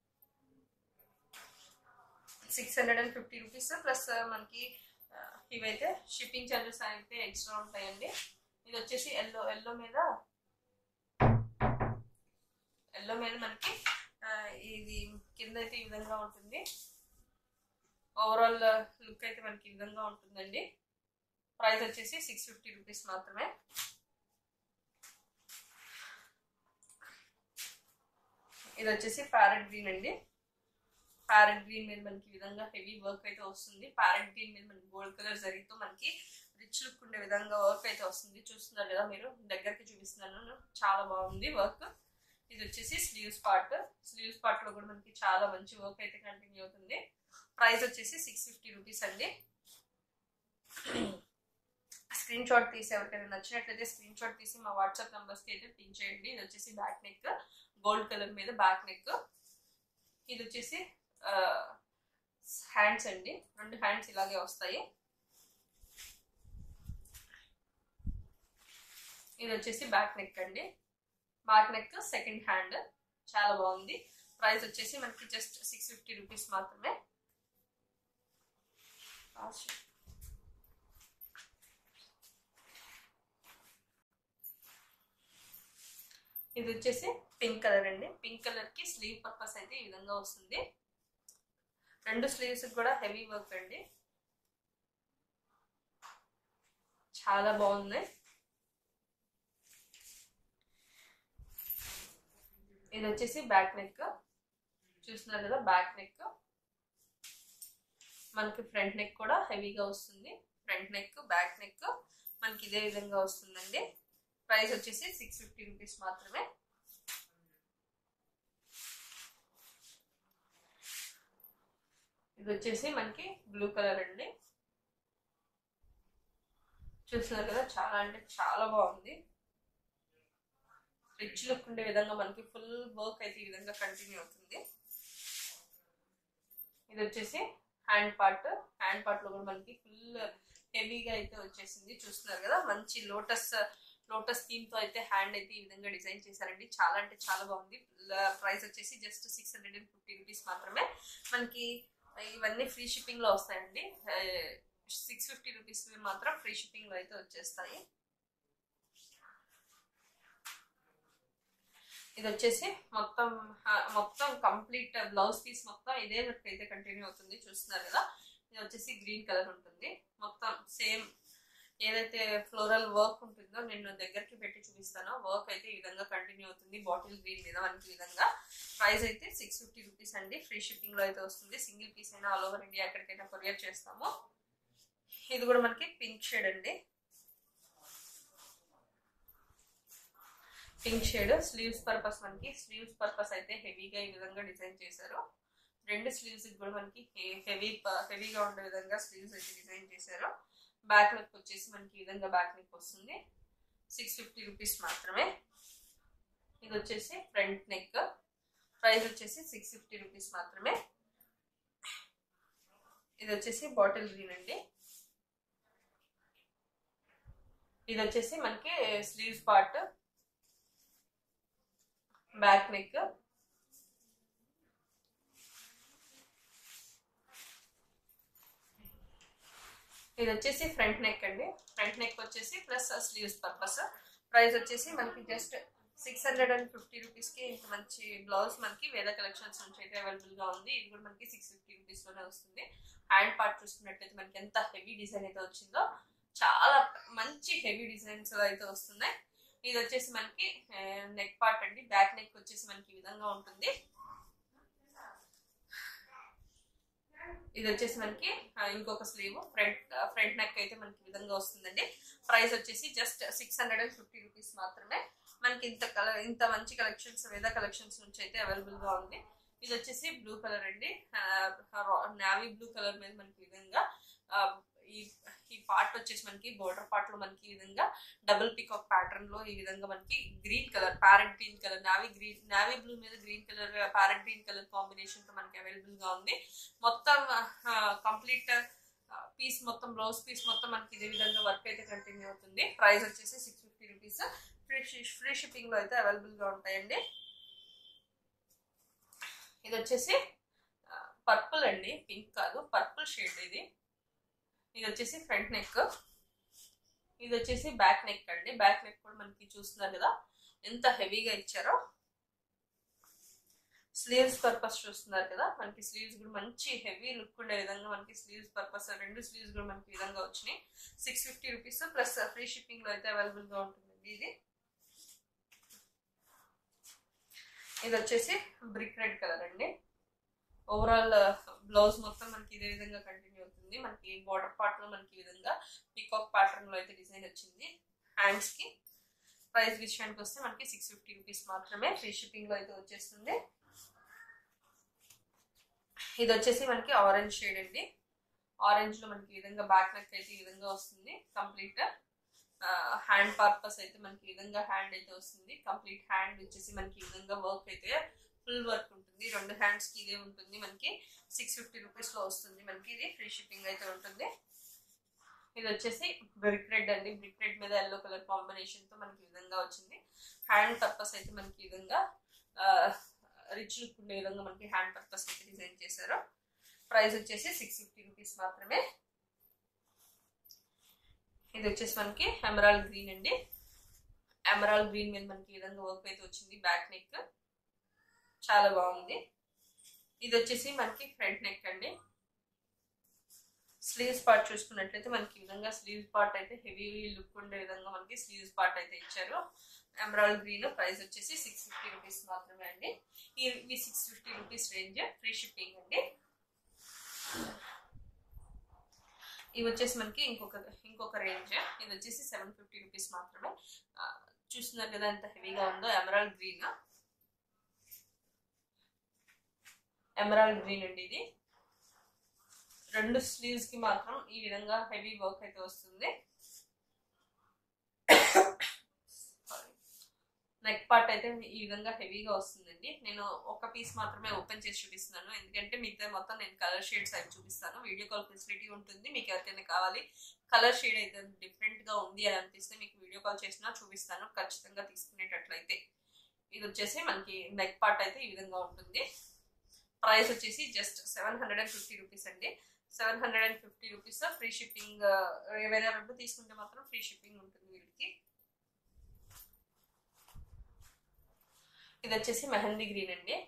six hundred and fifty rupees plus మనకి ఇవైతే షిప్పింగ్ ఛార్జెస్ అయితే ఎక్స్ట్రా ఉంటాయండి ఇది వచ్చేసి ఎల్లో ఎల్లో మీద ఎల్లో మీద మనకి ఇది కింద అయితే ఈ విధంగా ఉంటుంది ఓవరాల్ లుక్ అయితే మనకి ఈ విధంగా ఉంటుందండి ప్రైస్ వచ్చేసి సిక్స్ ఫిఫ్టీ రూపీస్ మాత్రమే ఇది వచ్చేసి ప్యారెట్ గ్రీన్ అండి ప్యారెట్ గ్రీన్ మీద మనకి ఈ విధంగా హెవీ వర్క్ అయితే వస్తుంది ప్యారెట్ గ్రీన్ మీద మనకి గోల్డ్ కలర్ జరిగితో మనకి రిచ్ లుక్ ఉండే విధంగా వర్క్ అయితే వస్తుంది చూస్తున్నారు కదా మీరు దగ్గరికి చూపిస్తున్నాను చాలా బాగుంది వర్క్ ఇది వచ్చేసి స్లీవ్స్ పార్ట్ స్లీవ్స్ పార్ట్ లో కూడా మనకి చాలా మంచి వర్క్ అయితే కంటిన్యూ అవుతుంది ప్రైస్ వచ్చేసి సిక్స్ ఫిఫ్టీ రూపీస్ అండి స్క్రీన్ షాట్ తీసి ఎవరికైనా నచ్చినట్లయితే స్క్రీన్ షాట్ తీసి మా వాట్సాప్ నంబర్స్కి అయితే పిన్ చేయండి ఇది వచ్చేసి బ్యాక్ నెక్ గోల్డ్ కలర్ మీద బ్యాక్ నెక్ ఇది వచ్చేసి హ్యాండ్స్ అండి రెండు హ్యాండ్స్ ఇలాగే వస్తాయి ఇది వచ్చేసి బ్యాక్ నెక్ అండి బ్యాక్ నెక్ సెకండ్ హ్యాండ్ చాలా బాగుంది ప్రైస్ వచ్చేసి మనకి జస్ట్ సిక్స్ ఫిఫ్టీ రూపీస్ మాత్రమే ఇది వచ్చేసి పింక్ కలర్ అండి పింక్ కలర్ కి స్లీవ్ పర్పస్ అయితే ఈ విధంగా వస్తుంది రెండు స్లీవ్స్ కూడా హెవీ వర్క్ అండి చాలా బాగుంది ఇది వచ్చేసి బ్యాక్ నెక్ చూస్తున్నారు కదా బ్యాక్ నెక్ మనకి ఫ్రంట్ నెక్ కూడా హెవీగా వస్తుంది ఫ్రంట్ నెక్ బ్యాక్ నెక్ మనకి ఇదే విధంగా వస్తుందండి ప్రైస్ వచ్చేసి సిక్స్ ఫిఫ్టీ రూపీస్ మాత్రమే ఇది వచ్చేసి మనకి బ్లూ కలర్ అండి చూస్తున్నారు కదా చాలా అంటే చాలా బాగుంది రిచ్ లుక్ ఉండే విధంగా మనకి ఫుల్ వర్క్ అయితే ఈ విధంగా కంటిన్యూ అవుతుంది ఇది వచ్చేసి హ్యాండ్ పార్ట్ హ్యాండ్ పార్ట్ లో కూడా మనకి ఫుల్ హెవీగా అయితే వచ్చేసింది చూస్తున్నారు కదా మంచి లోటస్ లోటస్ థీమ్ తో అయితే హ్యాండ్ అయితే ఈ విధంగా డిజైన్ చేశారండి చాలా అంటే చాలా బాగుంది ప్రైస్ వచ్చేసి just six hundred and fifty rupees మాత్రమే మనకి ఇవన్నీ ఫ్రీ షిప్పింగ్ లో వస్తాయండి సిక్స్ ఫిఫ్టీ రూపీస్ మాత్రం ఫ్రీ షిప్పింగ్ లో అయితే వచ్చేస్తాయి ఇది వచ్చేసి మొత్తం మొత్తం కంప్లీట్ బ్లౌజ్ పీస్ మొత్తం ఇదే వర్క్ అయితే కంటిన్యూ అవుతుంది చూస్తున్నారు కదా ఇది వచ్చేసి గ్రీన్ కలర్ ఉంటుంది మొత్తం సేమ్ ఏదైతే ఫ్లోరల్ వర్క్ ఉంటుందో నేను దగ్గరికి పెట్టి చూపిస్తానో వర్క్ అయితే ఈ విధంగా కంటిన్యూ అవుతుంది బాటిల్ గ్రీన్ మీద మనకి విధంగా ప్రైస్ అయితే సిక్స్ ఫిఫ్టీ రూపీస్ అండి ఫ్రీ షిప్పింగ్ లో అయితే వస్తుంది సింగిల్ పీస్ అయినా ఆల్ ఓవర్ ఇండియా ఎక్కడికైనా కొరియర్ చేస్తాము ఇది కూడా మనకి పింక్ షేడ్ అండి పింక్ షేడ్ స్లీవ్స్ పర్పస్ మనకి స్లీవ్స్ పర్పస్ అయితే హెవీగా ఈ విధంగా డిజైన్ చేశారు రెండు స్లీవ్స్ కూడా మనకి హెవీ హెవీగా ఉండే విధంగా స్లీవ్స్ అయితే డిజైన్ చేశారు బ్యాక్ నెక్ వచ్చేసి మనకి ఈ విధంగా బ్యాక్ నెక్ వస్తుంది సిక్స్ ఫిఫ్టీ రూపీస్ మాత్రమే ఇది వచ్చేసి ఫ్రంట్ నెక్ ప్రైస్ వచ్చేసి సిక్స్ ఫిఫ్టీ రూపీస్ మాత్రమే ఇది వచ్చేసి బాటిల్ గ్రీన్ అండి ఇది వచ్చేసి మనకి స్లీవ్స్ పార్ట్ బ్యాక్ నెక్ ఇది వచ్చేసి ఫ్రంట్ నెక్ అండి ఫ్రంట్ నెక్ వచ్చేసి ప్లస్ స్లీవ్స్ పర్పస్ ప్రైస్ వచ్చేసి మనకి just six hundred and fifty రూపీస్కి ఇంత మంచి బ్లౌజ్ మనకి వేద కలెక్షన్స్ నుంచి అయితే అవైలబుల్గా ఉంది ఇది కూడా మనకి సిక్స్ ఫిఫ్టీ రూపీస్లోనే వస్తుంది హ్యాండ్ పార్ట్ చూసుకున్నట్టయితే మనకి ఎంత హెవీ డిజైన్ అయితే వచ్చిందో చాలా మంచి హెవీ డిజైన్స్ అయితే వస్తున్నాయి ఇది వచ్చేసి మనకి నెక్ పార్ట్ అండి బ్యాక్ నెక్ వచ్చేసి మనకి ఈ విధంగా ఉంటుంది ఇది వచ్చేసి మనకి ఇంకొక స్లీవ్ ఫ్రంట్ ఫ్రంట్ నెక్ అయితే మనకి ఈ విధంగా వస్తుందండి ప్రైస్ వచ్చేసి just six hundred and fifty rupees మాత్రమే మనకి ఇంత కలర్ ఇంత మంచి కలెక్షన్స్ వేద కలెక్షన్స్ నుంచి అయితే అవైలబుల్ గా ఉంది ఇది వచ్చేసి బ్లూ కలర్ అండి నావీ బ్లూ కలర్ మీద మనకి విధంగా ఈ ఈ పార్ట్ వచ్చేసి మనకి బోర్డర్ పార్ట్ లో మనకి ఈ విధంగా డబుల్ పికాక్ ప్యాటర్న్ లో ఈ విధంగా మనకి green colour parrot green colour navy green navy blue మీద green colour parrot green colour combination తో మనకి అవైలబుల్ గా ఉంది మొత్తం కంప్లీట్ పీస్ మొత్తం బ్లౌజ్ పీస్ మొత్తం మనకి ఇదే విధంగా వర్క్ అయితే కంటిన్యూ అవుతుంది ప్రైస్ వచ్చేసి six fifty rupees free free shipping లో అయితే అవైలబుల్ గా ఉంటాయండి ఇది వచ్చేసి పర్పుల్ అండి పింక్ కాదు పర్పుల్ షేడ్ ఇది ఇది వచ్చేసి ఫ్రంట్ నెక్ ఇది వచ్చేసి బ్యాక్ నెక్ అండి బ్యాక్ నెక్ కూడా మనకి చూస్తున్నారు కదా ఎంత హెవీగా ఇచ్చారో స్లీవ్స్ పర్పస్ చూస్తున్నారు కదా మనకి స్లీవ్స్ కూడా మంచి హెవీ లుక్ ఉండే విధంగా మనకి స్లీవ్స్ పర్పస్ రెండు స్లీవ్స్ కూడా మనకి విధంగా వచ్చినాయి six fifty rupees plus free shipping లో అయితే అవైలబుల్ గా ఉంటుందండి ఇది ఇది వచ్చేసి బ్రిక్ రెడ్ కలర్ అండి ఓవరాల్ బ్లౌజ్ మొత్తం మనకి ఇదే విధంగా కంటిన్యూ అవుతుంది మనకి బార్డర్ పార్ట్ లో మనకి ఈ విధంగా పికాక్ ప్యాటర్న్ లో అయితే డిజైన్ వచ్చింది హ్యాండ్స్ కి ప్రైస్ విషయానికి వస్తే మనకి సిక్స్ ఫిఫ్టీ రూపీస్ మాత్రమే ఫ్రీ షిప్పింగ్ లో అయితే వచ్చేస్తుంది ఇది వచ్చేసి మనకి ఆరెంజ్ షేడ్ అండి ఆరెంజ్ లో మనకి ఈ విధంగా బ్యాక్ నెక్ అయితే ఈ విధంగా వస్తుంది కంప్లీట్ హ్యాండ్ పర్పస్ అయితే మనకి ఈ విధంగా హ్యాండ్ అయితే వస్తుంది కంప్లీట్ హ్యాండ్ వచ్చేసి మనకి ఈ విధంగా వర్క్ అయితే ఫుల్ వర్క్ ఉంటుంది రెండు హ్యాండ్స్ కి ఇదే ఉంటుంది మనకి సిక్స్ ఫిఫ్టీ రూపీస్ లో వస్తుంది మనకి ఇది ఫ్రీ షిప్పింగ్ అయితే ఉంటుంది ఇది వచ్చేసి బ్రిక్ రెడ్ అండి బ్రిక్ రెడ్ మీద ఎల్లో కలర్ కాంబినేషన్ తో మనకి ఈ విధంగా వచ్చింది హ్యాండ్ పర్పస్ అయితే మనకి ఈ విధంగా రిచ్ లుక్ ఉండే విధంగా మనకి హ్యాండ్ పర్పస్ అయితే డిజైన్ చేశారు ప్రైస్ వచ్చేసి సిక్స్ ఫిఫ్టీ రూపీస్ మాత్రమే ఇది వచ్చేసి మనకి ఎమరాల్డ్ గ్రీన్ అండి ఎమరాల్డ్ గ్రీన్ మీద మనకి ఈ విధంగా వర్క్ అయితే వచ్చింది బ్యాక్ నెక్ చాలా బాగుంది ఇది వచ్చేసి మనకి ఫ్రంట్ నెక్ అండి స్లీవ్స్ పార్ట్ చూసుకున్నట్లయితే మనకి ఈ విధంగా స్లీవ్స్ పార్ట్ అయితే హెవీ లుక్ ఉండే విధంగా మనకి స్లీవ్స్ పార్ట్ అయితే ఇచ్చారు ఎమరాల్డ్ గ్రీన్ ప్రైస్ వచ్చేసి సిక్స్ ఫిఫ్టీ రూపీస్ మాత్రమే అండి ఈ six fifty rupees range free shipping అండి ఇవి వచ్చేసి మనకి ఇంకొక ఇంకొక రేంజ్ ఇది వచ్చేసి సెవెన్ ఫిఫ్టీ రూపీస్ మాత్రమే చూస్తున్నారు కదా ఎంత హెవీగా ఉందో ఎమరాల్డ్ గ్రీన్ ఎమరాల్డ్ గ్రీన్ అండి ఇది రెండు స్లీవ్స్ కి మాత్రం ఈ విధంగా హెవీ వర్క్ అయితే వస్తుంది నెక్ పార్ట్ అయితే ఈ విధంగా హెవీగా వస్తుందండి నేను ఒక పీస్ మాత్రమే ఓపెన్ చేసి చూపిస్తున్నాను ఎందుకంటే మిగతా మొత్తం నేను కలర్ షేడ్స్ అవి చూపిస్తాను వీడియో కాల్ ఫెసిలిటీ ఉంటుంది మీకు ఎవరికైనా కావాలి కలర్ షేడ్ అయితే డిఫరెంట్ గా ఉంది అని అనిపిస్తే మీకు వీడియో కాల్ చేసినా చూపిస్తాను ఖచ్చితంగా తీసుకునేటట్లయితే ఇది వచ్చేసి మనకి నెక్ పార్ట్ అయితే ఈ విధంగా ఉంటుంది ప్రైస్ వచ్చేసి just seven hundred and fifty rupees అండి seven hundred and fifty rupees free shipping ఏవైనా రెండు తీసుకుంటే మాత్రం ఫ్రీ షిప్పింగ్ ఉంటుంది వీటికి ఇది వచ్చేసి మెహందీ గ్రీన్ అండి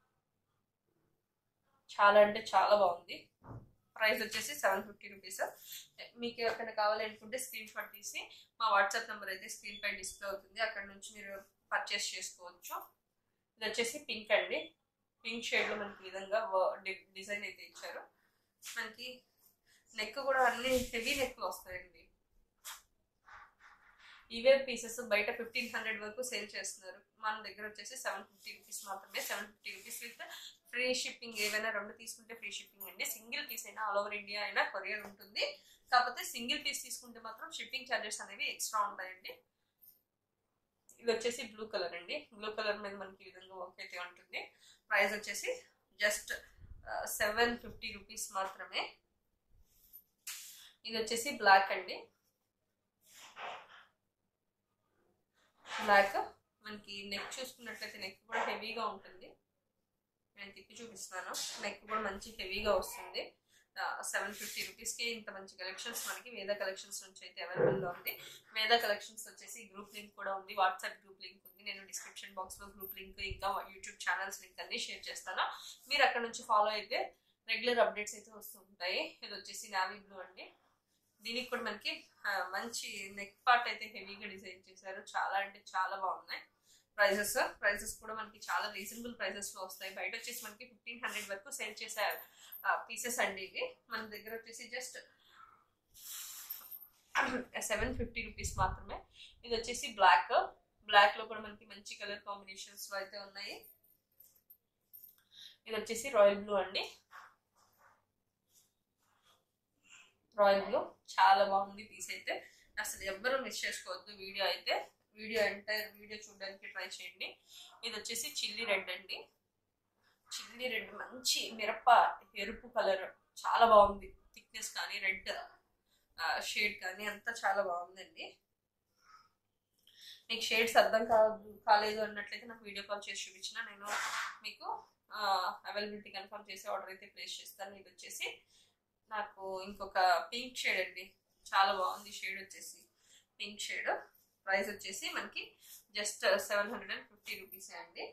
చాలా అంటే చాలా బాగుంది ప్రైస్ వచ్చేసి సెవెన్ ఫిఫ్టీ రూపీస్ మీకు ఎవరికైనా కావాలి అనుకుంటే స్క్రీన్ షాట్ తీసి మా వాట్సాప్ నెంబర్ అయితే స్క్రీన్ పై డిస్ప్లే అవుతుంది అక్కడ నుంచి మీరు పర్చేస్ చేసుకోవచ్చు ఇది వచ్చేసి పింక్ అండి పింక్ షేడ్లో మనకి విధంగా డిజైన్ అయితే ఇచ్చారు మనకి నెక్ కూడా అన్ని హెవీ నెక్లు వస్తాయండి ఇవే పీసెస్ బయట ఫిఫ్టీన్ హండ్రెడ్ వరకు సేల్ చేస్తున్నారు మన దగ్గర వచ్చేసి సెవెన్ ఫిఫ్టీ రూపీస్ మాత్రమే seven fifty rupees with free shipping ఏవైనా రెండు తీసుకుంటే ఫ్రీ షిప్పింగ్ అండి సింగిల్ పీస్ అయినా ఆల్ ఓవర్ ఇండియా అయినా కొరియర్ ఉంటుంది కాకపోతే సింగిల్ పీస్ తీసుకుంటే మాత్రం షిప్పింగ్ ఛార్జెస్ అనేవి ఎక్స్ట్రా ఉంటాయండి ఇది వచ్చేసి బ్లూ కలర్ అండి బ్లూ కలర్ మీద మనకి ఈ విధంగా వర్క్ అయితే ఉంటుంది ప్రైస్ వచ్చేసి జస్ట్ సెవెన్ ఫిఫ్టీ రూపీస్ మాత్రమే ఇది వచ్చేసి బ్లాక్ అండి బ్లాక్ మనకి నెక్ చూసుకున్నట్లయితే నెక్ కూడా హెవీగా ఉంటుంది నేను తిప్పి చూపిస్తున్నాను నెక్ కూడా మంచి హెవీగా వస్తుంది సెవెన్ ఫిఫ్టీ రూపీస్కి ఇంత మంచి కలెక్షన్స్ మనకి వేద కలెక్షన్స్ నుంచి అయితే అవైలబుల్గా ఉంది వేద కలెక్షన్స్ వచ్చేసి గ్రూప్ లింక్ కూడా ఉంది వాట్సాప్ గ్రూప్ లింక్ ఉంది నేను డిస్క్రిప్షన్ బాక్స్లో గ్రూప్ లింక్ ఇంకా యూట్యూబ్ ఛానల్స్ లింక్ అన్ని షేర్ చేస్తాను మీరు అక్కడ నుంచి ఫాలో అయితే రెగ్యులర్ అప్డేట్స్ అయితే వస్తూ ఉంటాయి ఇది వచ్చేసి నావీ బ్లూ అండి దీనికి కూడా మనకి మంచి నెక్ పార్ట్ అయితే హెవీగా డిజైన్ చేశారు చాలా అంటే చాలా బాగున్నాయి ప్రైజెస్ ప్రైజెస్ కూడా మనకి చాలా రీజనబుల్ ప్రైజెస్ లో వస్తాయి బయట వచ్చేసి మనకి ఫిఫ్టీన్ హండ్రెడ్ వరకు సేల్ చేసే పీసెస్ అండి ఇవి మన దగ్గర వచ్చేసి జస్ట్ సెవెన్ ఫిఫ్టీ రూపీస్ మాత్రమే ఇది వచ్చేసి బ్లాక్ బ్లాక్ లో కూడా మనకి మంచి కలర్ కాంబినేషన్స్ లో అయితే ఉన్నాయి ఇది వచ్చేసి రాయల్ బ్లూ అండి రాయల్ బ్లూ చాలా బాగుంది పీస్ అయితే అసలు ఎవ్వరూ మిస్ చేసుకోవద్దు వీడియో అయితే వీడియో ఎంటైర్ వీడియో చూడడానికి ట్రై చేయండి ఇది వచ్చేసి చిల్లీ రెడ్ అండి చిల్లీ రెడ్ మంచి మిరప ఎరుపు కలర్ చాలా బాగుంది థిక్నెస్ కానీ రెడ్ షేడ్ కానీ అంతా చాలా బాగుందండి మీకు షేడ్స్ అర్థం కాదు కాలేదు అన్నట్లయితే నాకు వీడియో కాల్ చేసి చూపించిన నేను మీకు అవైలబిలిటీ కన్ఫర్మ్ చేసి ఆర్డర్ అయితే ప్లేస్ చేస్తాను ఇది వచ్చేసి నాకు ఇంకొక పింక్ షేడ్ అండి చాలా బాగుంది షేడ్ వచ్చేసి పింక్ షేడ్ ప్రైస్ వచ్చేసి మనకి just seven hundred and fifty rupees అండి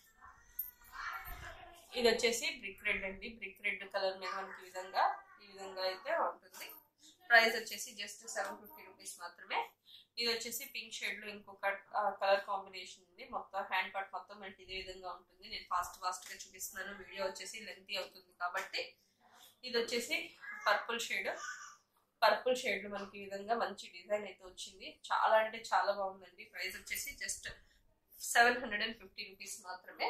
ఇది వచ్చేసి బ్రిక్ రెడ్ అండి బ్రిక్ రెడ్ కలర్ మీద మనకి ఈ విధంగా ఈ విధంగా అయితే ఉంటుంది ప్రైస్ వచ్చేసి జస్ట్ సెవెన్ ఫిఫ్టీ రూపీస్ మాత్రమే ఇది వచ్చేసి పింక్ షేడ్ లో ఇంకొక కలర్ కాంబినేషన్ ఉంది మొత్తం హ్యాండ్ పార్ట్ మొత్తం మనకి ఇదే విధంగా ఉంటుంది నేను ఫాస్ట్ ఫాస్ట్ గా చూపిస్తున్నాను వీడియో వచ్చేసి లెంతీ అవుతుంది కాబట్టి ఇది వచ్చేసి పర్పుల్ షేడ్ పర్పుల్ షేడ్ మనకి ఈ విధంగా మంచి డిజైన్ అయితే వచ్చింది చాలా అంటే చాలా బాగుందండి ప్రైస్ వచ్చేసి just seven hundred and fifty rupees మాత్రమే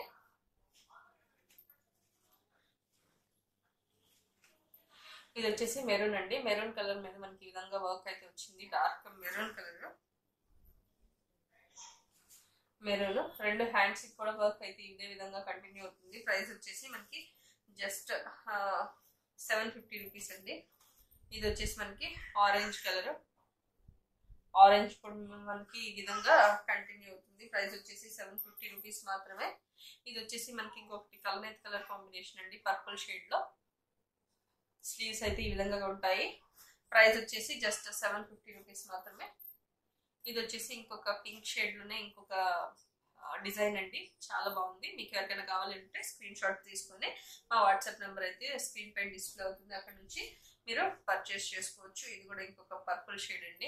ఇది వచ్చేసి మెరూన్ అండి మెరూన్ కలర్ మీద మనకి ఈ విధంగా వర్క్ అయితే వచ్చింది డార్క్ మెరూన్ కలర్ మెరూన్ రెండు హ్యాండ్స్ కూడా వర్క్ అయితే ఇదే విధంగా కంటిన్యూ అవుతుంది ప్రైస్ వచ్చేసి మనకి జస్ట్ సెవెన్ ఫిఫ్టీ రూపీస్ అండి ఇది వచ్చేసి మనకి ఆరెంజ్ కలర్ ఆరెంజ్ కూడా మనకి ఈ విధంగా కంటిన్యూ అవుతుంది ప్రైస్ వచ్చేసి సెవెన్ ఫిఫ్టీ రూపీస్ మాత్రమే ఇది వచ్చేసి మనకి ఇంకొకటి కలనేత్ కలర్ కాంబినేషన్ అండి పర్పుల్ షేడ్ లో స్లీవ్స్ అయితే ఈ విధంగా ఉంటాయి ప్రైస్ వచ్చేసి జస్ట్ సెవెన్ ఫిఫ్టీ రూపీస్ మాత్రమే ఇది వచ్చేసి ఇంకొక పింక్ షేడ్ లోనే ఇంకొక డిజైన్ అండి చాలా బాగుంది మీకు ఎవరికైనా కావాలంటే స్క్రీన్ షాట్ తీసుకొని మా వాట్సాప్ నెంబర్ అయితే స్క్రీన్ పైన డిస్ప్లే అవుతుంది అక్కడ నుంచి మీరు పర్చేస్ చేసుకోవచ్చు ఇది కూడా ఇంకొక పర్పుల్ షేడ్ అండి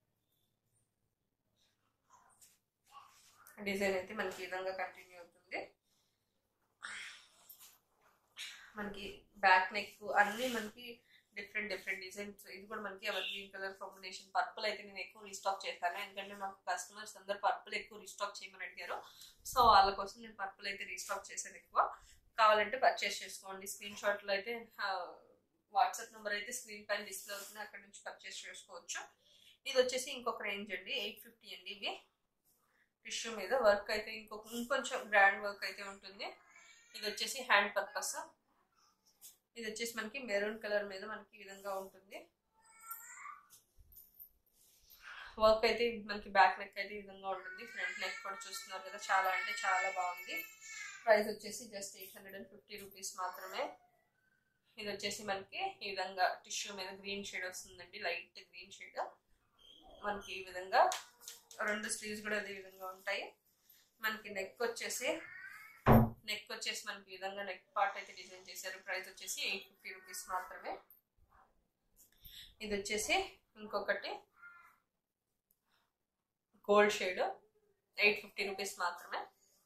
డిజైన్ అయితే మనకి ఈ విధంగా కంటిన్యూ అవుతుంది మనకి బ్యాక్ నెక్ అన్ని మనకి డిఫరెంట్ డిఫరెంట్ డిజైన్స్ ఇది కూడా మనకి evergreen colour combination purple అయితే నేను ఎక్కువ రీస్టాక్ చేస్తాను ఎందుకంటే మాకు కస్టమర్స్ అందరు పర్పుల్ ఎక్కువ రీస్టాక్ చేయమని అడిగారు సో వాళ్ళ కోసం నేను పర్పుల్ అయితే రీస్టాక్ చేశాను ఎక్కువ కావాలంటే పర్చేస్ చేసుకోండి స్క్రీన్ షాట్లో అయితే వాట్సాప్ నెంబర్ అయితే స్క్రీన్ పైన డిస్ప్లే అవుతుంది అక్కడ నుంచి పర్చేస్ చేసుకోవచ్చు ఇది వచ్చేసి ఇంకొక రేంజ్ అండి ఎయిట్ ఫిఫ్టీ అండి ఇవి టిష్యూ మీద వర్క్ అయితే ఇంకొక ఇంకొంచెం గ్రాండ్ వర్క్ అయితే ఉంటుంది ఇది వచ్చేసి హ్యాండ్ పర్పస్ ఇది వచ్చేసి మనకి మెరూన్ కలర్ మీద మనకి ఈ విధంగా ఉంటుంది వర్క్ అయితే మనకి బ్యాక్ నెక్ అయితే ఈ విధంగా ఉంటుంది ఫ్రంట్ నెక్ కూడా చూస్తున్నారు కదా చాలా అంటే చాలా బాగుంది ప్రైస్ వచ్చేసి just eight hundred and fifty rupees మాత్రమే ఇది వచ్చేసి మనకి ఈ విధంగా టిష్యూ మీద గ్రీన్ షేడ్ వస్తుందండి లైట్ గ్రీన్ షేడ్ మనకి ఈ విధంగా రెండు స్లీవ్స్ కూడా అదే విధంగా ఉంటాయి మనకి నెక్ వచ్చేసి నెక్ వచ్చేసి మనకి ఈ విధంగా నెక్ పార్ట్ అయితే డిజైన్ చేశారు ప్రైస్ వచ్చేసి ఎయిట్ ఫిఫ్టీ రూపీస్ మాత్రమే ఇది వచ్చేసి ఇంకొకటి gold shade eight fifty rupees మాత్రమే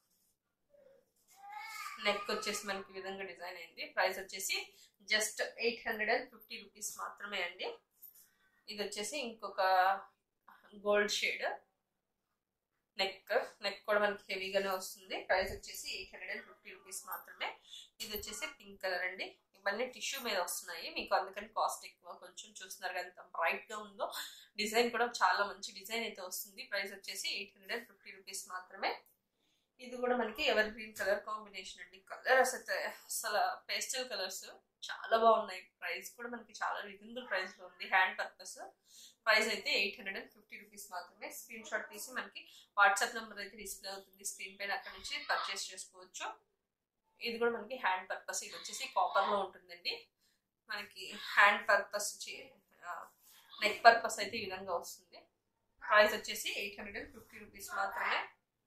నెక్ వచ్చేసి మనకి ఈ విధంగా డిజైన్ అయింది ప్రైస్ వచ్చేసి just eight hundred and fifty rupees మాత్రమే అండి ఇది వచ్చేసి ఇంకొక గోల్డ్ షేడ్ నెక్ నెక్ కూడా మనకి హెవీగానే వస్తుంది ప్రైస్ వచ్చేసి eight hundred and fifty rupees మాత్రమే ఇది వచ్చేసి పింక్ కలర్ అండి ఇవన్నీ టిష్యూ మీద వస్తున్నాయి మీకు అందుకని కాస్ట్ ఎక్కువ కొంచెం చూస్తున్నారు కదా ఎంత బ్రైట్ గా ఉందో డిజైన్ కూడా చాలా మంచి డిజైన్ అయితే వస్తుంది ప్రైస్ వచ్చేసి eight hundred and fifty rupees మాత్రమే ఇది కూడా మనకి ఎవర్ గ్రీన్ కలర్ కాంబినేషన్ అండి కలర్ అసలు అసలు పేస్టల్ కలర్స్ చాలా బాగున్నాయి ప్రైస్ కూడా మనకి చాలా రీజనబుల్ ప్రైస్ లో ఉంది హ్యాండ్ పర్పస్ ప్రైస్ అయితే eight hundred and fifty rupees మాత్రమే స్క్రీన్ షాట్ తీసి మనకి వాట్సాప్ నెంబర్ అయితే డిస్ప్లే అవుతుంది స్క్రీన్ పైన అక్కడ నుంచి పర్చేస్ చేసుకోవచ్చు ఇది కూడా మనకి హ్యాండ్ పర్పస్ ఇది వచ్చేసి కాపర్ లో ఉంటుందండి మనకి హ్యాండ్ పర్పస్ నెక్ పర్పస్ అయితే ఈ విధంగా వస్తుంది ప్రైస్ వచ్చేసి eight hundred and fifty rupees మాత్రమే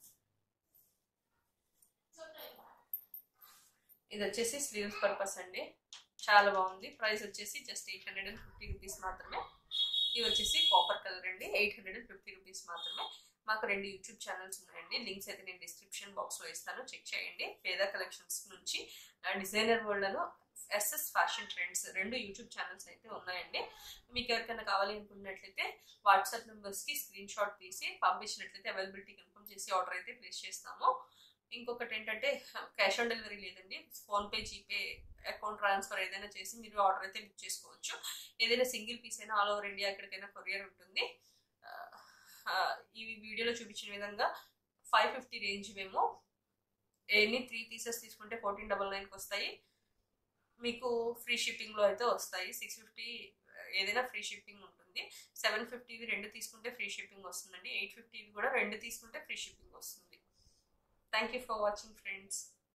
ఇది వచ్చేసి స్లీవ్స్ పర్పస్ అండి చాలా బాగుంది ప్రైస్ వచ్చేసి just eight hundred and fifty rupees మాత్రమే ఇది వచ్చేసి కాపర్ కలర్ అండి eight hundred and fifty rupees మాత్రమే మాకు రెండు యూట్యూబ్ ఛానల్స్ ఉన్నాయండి లింక్స్ అయితే నేను డిస్క్రిప్షన్ బాక్స్లో ఇస్తాను చెక్ చేయండి పేద కలెక్షన్స్ నుంచి డిజైనర్ వరల్డ్లో ఎస్ఎస్ ఫ్యాషన్ ట్రెండ్స్ రెండు యూట్యూబ్ ఛానల్స్ అయితే ఉన్నాయండి మీకు ఎవరికైనా కావాలి అనుకున్నట్లయితే వాట్సాప్ నెంబర్స్కి స్క్రీన్ షాట్ తీసి పంపించినట్లయితే అవైలబిలిటీ కన్ఫర్మ్ చేసి ఆర్డర్ అయితే ప్లేస్ చేస్తాము ఇంకొకటి ఏంటంటే క్యాష్ ఆన్ డెలివరీ లేదండి ఫోన్పే జీపే అకౌంట్ ట్రాన్స్ఫర్ ఏదైనా చేసి మీరు ఆర్డర్ అయితే బుక్ చేసుకోవచ్చు ఏదైనా సింగిల్ పీస్ అయినా ఆల్ ఓవర్ ఇండియా ఎక్కడికైనా కొరియర్ ఉంటుంది ఈ వీడియోలో చూపించిన విధంగా ఫైవ్ ఫిఫ్టీ రేంజ్ మేము ఎన్ని త్రీ పీసెస్ తీసుకుంటే ఫోర్టీన్ డబల్ నైన్కి వస్తాయి మీకు ఫ్రీ షిప్పింగ్లో అయితే వస్తాయి సిక్స్ ఫిఫ్టీ ఏదైనా ఫ్రీ షిప్పింగ్ ఉంటుంది సెవెన్ ఫిఫ్టీవి రెండు తీసుకుంటే ఫ్రీ షిప్పింగ్ వస్తుందండి ఎయిట్ ఫిఫ్టీవి కూడా రెండు తీసుకుంటే ఫ్రీ షిప్పింగ్ వస్తుంది thank you for watching friends